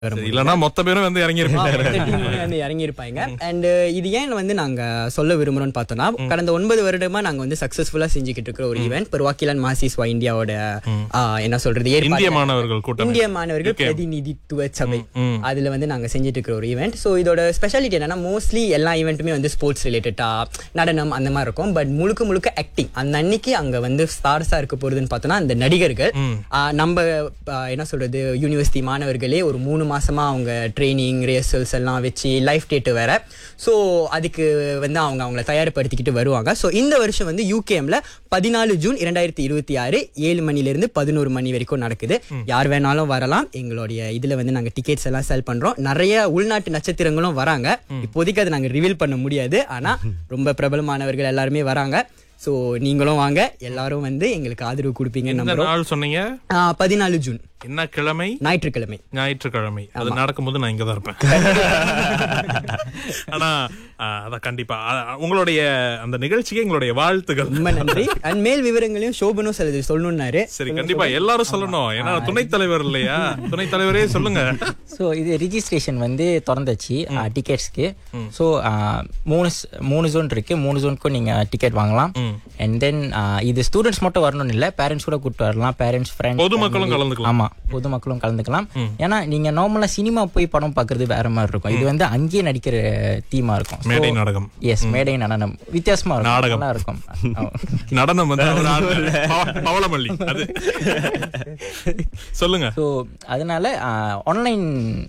வர சரி, இல்லன்னா மொத்த பேரும் வந்து இறங்கி இருப்பாங்க வந்து இறங்கியிருப்பாங்க அண்ட் இது ஏன் வந்து நாங்க சொல்ல விரும்புறோம்னு பார்த்தோம்னா கடந்த ஒன்பது வருடமா நாங்க வந்து சக்சஸ்ஃபுல்லா செஞ்சுக்கிட்டு இருக்கிற ஒரு ஈவெண்ட் பெருவாக்கிலன் மாசிஸ்வா இந்தியாவோட ஆ, என்ன சொல்றது ஏற்பாடு- இந்திய மாணவர்கள் கூட்டம் இந்திய மாணவர்கள் பிரதிநிதித்துவ சபை ம். அதுல வந்து நாங்க செஞ்சுட்டு இருக்கிற ஒரு ஈவெண்ட் ஸோ இதோட ஸ்பெஷாலிட்டி என்னன்னா மோஸ்ட்லி எல்லா ஈவெண்ட்டுமே வந்து ஸ்போர்ட்ஸ் ரிலேட்டடா நடனம் அந்த மாதிரி இருக்கும் பட் முழுக்க முழுக்க ஆக்டிங் அந்த அன்னைக்கு அங்க வந்து ஸ்டார்ஸா இருக்க போறதுன்னு பார்த்தோம்னா அந்த நடிகர்கள் ஆ, நம்ம ஆ, என்ன சொல்றது யூனிவர்சிட்டி மாணவர்களே ஒரு மூணு மாசமா அவங்க ட்ரைனிங் ரிஹர்சல்ஸ் எல்லாம் வச்சு லைஃப் டேட்டு வேற ஸோ அதுக்கு வந்து அவங்க அவங்கள தயார்படுத்திக்கிட்டு வருவாங்க ஸோ இந்த வருஷம் வந்து யூகேஎம்ல பதினாலு ஜூன் இரண்டாயிரத்தி இருபத்தி ஆறு ஏழு மணிலிருந்து பதினோரு மணி வரைக்கும் நடக்குது யார் வேணாலும் வரலாம் எங்களுடைய இதுல வந்து நாங்க டிக்கெட்ஸ் எல்லாம் செல் பண்றோம் நிறைய உள்நாட்டு நட்சத்திரங்களும் வராங்க இப்போதைக்கு அதை நாங்க ரிவீல் பண்ண முடியாது ஆனா ரொம்ப பிரபலமானவர்கள் எல்லாருமே வராங்க ஸோ நீங்களும் வாங்க எல்லாரும் வந்து எங்களுக்கு ஆதரவு கொடுப்பீங்கன்னு இந்த நம்புறோம் நாள் சொன்னீங்க ஆ, பதினாலு ஜூன் என்ன கிழமை ஞாயிற்றுக்கிழமை ஞாயிற்றுக்கிழமை அது நடக்கும்போது நான் இங்கதான் இருப்பேன் ஆனா ஆ, அதான் கண்டிப்பா ஆ, உங்களுடைய அந்த நிகழ்ச்சிக்கு எங்களுடைய வாழ்த்துகள் ரொம்ப நன்றி அண்ட் மேல் விவரங்களையும் சோபனும் சிலது சொல்லணும்னாரு சரி கண்டிப்பா எல்லாரும் சொல்லணும் ஏன்னா துணைத் தலைவர் இல்லையா துணைத் தலைவரே சொல்லுங்க ஸோ இது ரிஜிஸ்ட்ரேஷன் வந்து திறந்துச்சு டிக்கெட்ஸ்க்கு ஸோ மூணு ஸ்- மூணு ஜோன் இருக்கு மூணு ஜோனுக்கும் நீங்க டிக்கெட் வாங்கலாம் அண்ட் தென் இது ஸ்டூடெண்ட்ஸ் மட்டும் வரணும்னு இல்லை பேரண்ட்ஸ் கூட கூப்பிட்டு வரலாம் பேரண்ட்ஸ் ஃப்ரெண்ட்ஸ் பொதுமக்களும் கலந்துக்கலாம் ஆமா பொதுமக்களும் கலந்துக்கலாம் ஏன்னா நீங்க நார்மலா சினிமா போய் படம் பார்க்கிறது வேற மாதிரி இருக்கும் இது வந்து அங்கேயே நடிக்கிற தீமா இருக்கும் மேடை நாடகம் எஸ் மேடை நடனம் வித்தியாசமா இருக்கும் நாடகம். நல்லா இருக்கும் ஆமா. நடனம் வந்து அவர் ஆடுனாரு. பவ- பவளமல்லி அது சொல்லுங்க ஸோ அதனால ஆன்லைன்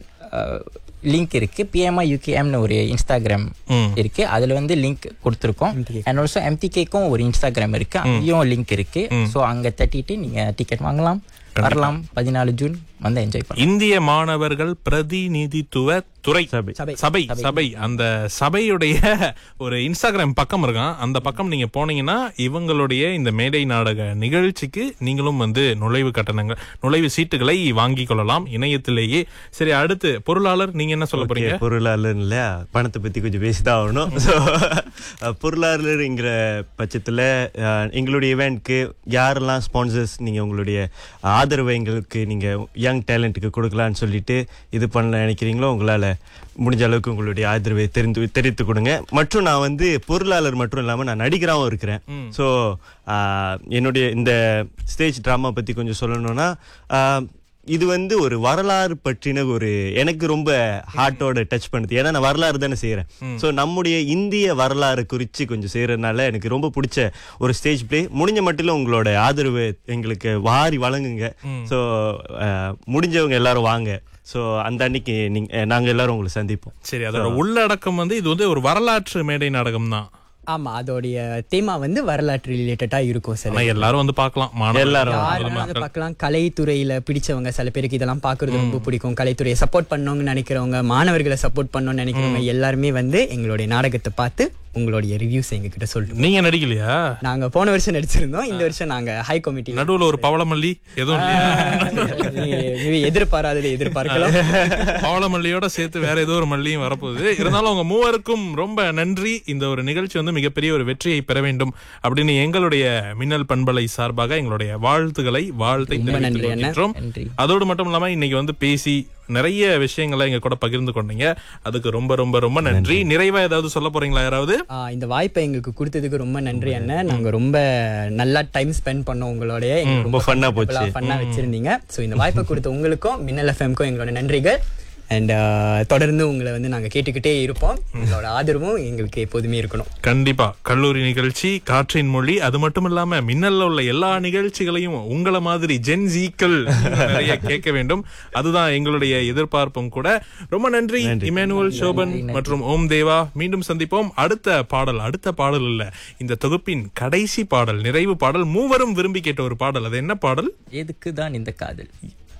லிங்க் இருக்கு பிஎம்ஐ யூகேஎம்னு ஒரு இன்ஸ்டாகிராம் ம். இருக்கு அதுல வந்து லிங்க் கொடுத்துருக்கோம் அண்ட் ஆல்சோ எம்டிகேக்கும் ஒரு இன்ஸ்டாகிராம் இருக்கு அங்கேயும் லிங்க் இருக்கு ஸோ அங்க தட்டிட்டு நீங்க டிக்கெட் வாங்கலாம் வரலாம் பதினாலு ஜூன் வந்து என்ஜாய் பண்ணலாம் இந்திய மாணவர்கள் பிரதிநிதித்துவ துறை சபை. சபை சபை அந்த சபையுடைய ஒரு இன்ஸ்டாகிராம் பக்கம் இருக்கான் அந்த பக்கம் நீங்க போனீங்கன்னா இவங்களுடைய இந்த மேடை நாடக நிகழ்ச்சிக்கு நீங்களும் வந்து நுழைவு கட்டணங்கள் நுழைவு சீட்டுகளை வாங்கி கொள்ளலாம் இணையத்திலேயே சரி அடுத்து பொருளாளர் நீங்க என்ன சொல்ல போறீங்க Okay, பொருளாளர் இல்லையா பணத்தை பத்தி கொஞ்சம் பேசிதான் ஆகணும் ஸோ பொருளாளருங்கிற பட்சத்தில் எங்களுடைய இவெண்ட்க்கு யாரெல்லாம் ஸ்பான்சர்ஸ் நீங்கள் உங்களுடைய ஆதரவை எங்களுக்கு நீங்கள் யங் டேலண்ட்டுக்கு கொடுக்கலான்னு சொல்லிட்டு இது பண்ண நினைக்கிறீங்களோ உங்களால் முடிஞ்ச அளவுக்கு உங்களுடைய ஆதரவை தெரிந்து தெரிவித்து கொடுங்க மற்றும் நான் வந்து பொருளாளர் மட்டும் இல்லாமல் நான் நடிகராகவும் இருக்கிறேன் ஸோ என்னுடைய இந்த ஸ்டேஜ் ட்ராமா பற்றி கொஞ்சம் சொல்லணும்னா ஆஹ், இது வந்து ஒரு வரலாறு பற்றின ஒரு எனக்கு ரொம்ப ஹார்ட்டோட டச் பண்ணுது ஏன்னா நான் வரலாறு தானே செய்யறேன் ஸோ நம்முடைய இந்திய வரலாறு குறித்து கொஞ்சம் செய்யறதுனால எனக்கு ரொம்ப பிடிச்ச ஒரு ஸ்டேஜ் பிளே முடிஞ்ச மட்டிலும் உங்களோட ஆதரவு எங்களுக்கு வாரி வழங்குங்க ஸோ முடிஞ்சவங்க எல்லாரும் வாங்க ஸோ அந்த அன்னைக்கு நீங்க நாங்க எல்லாரும் உங்களை சந்திப்போம் சரி அதோட உள்ளடக்கம் வந்து இது வந்து ஒரு வரலாற்று மேடை நாடகம் தான் ஆமா அதோடைய தேமா வந்து வரலாற்று ரிலேட்டடா இருக்கும் சில ஆனா எல்லாரும் வந்து பார்க்கலாம் மாணவர்கள், எல்லாரும் யார் வேணாலும் அதை பார்க்கலாம் கலைத்துறையில பிடிச்சவங்க சில பேருக்கு இதெல்லாம் பாக்குறது ரொம்ப பிடிக்கும் கலைத்துறையை சப்போர்ட் பண்ணவங்க நினைக்கிறவங்க மாணவர்களை சப்போர்ட் பண்ணணும்னு நினைக்கிறவங்க எல்லாருமே வந்து எங்களுடைய நாடகத்தை பார்த்து உங்களுடைய ரிவ்யூஸ் எங்க கிட்ட சொல்லிட்டு நீங்க நடிக்கலையா நாங்க போன வருஷம் நடிச்சிருந்தோம் இந்த வருஷம் நாங்க ஹை கமிட்டி நடுவுல ஒரு பவளமல்லி எதுவும் இல்லையா எதிர்பாராததை எதிர்பார்க்கலாம் பவளமல்லியோட சேர்த்து வேற ஏதோ ஒரு மல்லியும் வரப்போகுது இருந்தாலும் உங்க மூவருக்கும் ரொம்ப நன்றி இந்த ஒரு நிகழ்ச்சி வந்து மிகப்பெரிய ஒரு வெற்றியை பெற வேண்டும் அப்படின்னு எங்களுடைய மின்னல் பண்பலை சார்பாக எங்களுடைய வாழ்த்துக்களை வாழ்த்தை ரொம்ப நன்றி, தெரிவித்துக் அண்ணா. கொள்கின்றோம். நன்றி. அதோடு மட்டும் இல்லாம இன்னைக்கு வந்து பேசி நிறைய விஷயங்களை எங்க கூட பகிர்ந்து கொண்டீங்க அதுக்கு ரொம்ப ரொம்ப ரொம்ப நன்றி நிறைவா ஏதாவது சொல்ல போறீங்களா யாராவது ஆ, இந்த வாய்ப்பை எங்களுக்கு கொடுத்ததுக்கு ரொம்ப நன்றி அண்ணன் நாங்க ரொம்ப நல்லா டைம் ஸ்பெண்ட் பண்ணோம் உங்களோட எங்களுக்கு ரொம்ப fun ஆ போச்சு. ஃபன்னா வச்சிருந்தீங்க சோ இந்த வாய்ப்பை கொடுத்த உங்களுக்கும் மின்னல் எஃப்எம்க்கும் எங்களோட நன்றிகள் அண்ட் தொடர்ந்து உங்களை வந்து நாங்க கேட்டுக்கிட்டே இருப்போம் உங்களோட ஆதரவும் எங்களுக்கு எப்போதுமே இருக்கணும் கண்டிப்பா கல்லூரி நிகழ்ச்சி காற்றின் மொழி அது மட்டும் இல்லாம மின்னல்ல உள்ள எல்லா நிகழ்ச்சிகளையும் உங்கள மாதிரி ஜென் ஜீக்கள் நிறைய கேட்க வேண்டும் அதுதான் எங்களுடைய எதிர்பார்ப்பும் கூட ரொம்ப நன்றி இமானுவல் சோபன் மற்றும் ஓம் தேவா மீண்டும் சந்திப்போம் அடுத்த பாடல் அடுத்த பாடல் இல்ல இந்த தொகுப்பின் கடைசி பாடல் நிறைவு பாடல் மூவரும் விரும்பி கேட்ட ஒரு பாடல் அது என்ன பாடல் எதுக்கு தான் இந்த காதல்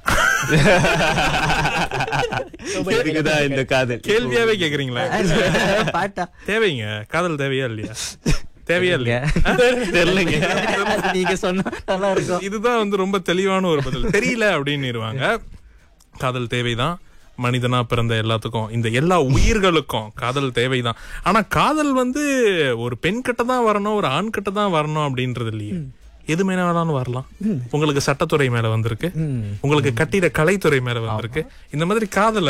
இதுக்குதான் இந்த காதல் கேள்வியாவே கேக்குறீங்களா பாட்டா தேவைங்க காதல் தேவையா இல்லையா தேவையா இல்லையா தெரியலங்க நீங்க சொன்னா நல்லா இருக்கும் இதுதான் வந்து ரொம்ப தெளிவான ஒரு பதில் தெரியல அப்படின்னு காதல் தேவைதான் மனிதனா பிறந்த எல்லாத்துக்கும் இந்த எல்லா உயிர்களுக்கும் காதல் தேவைதான் ஆனா காதல் வந்து ஒரு பெண் கிட்ட தான் வரணும் ஒரு ஆண் கிட்ட தான் வரணும் அப்படின்றது இல்லையே எது மேல வேணாலும் வரலாம் உங்களுக்கு சட்டத்துறை மேல வந்திருக்கு உங்களுக்கு கட்டிட கலைத்துறை மேல வந்திருக்கு இந்த மாதிரி காதல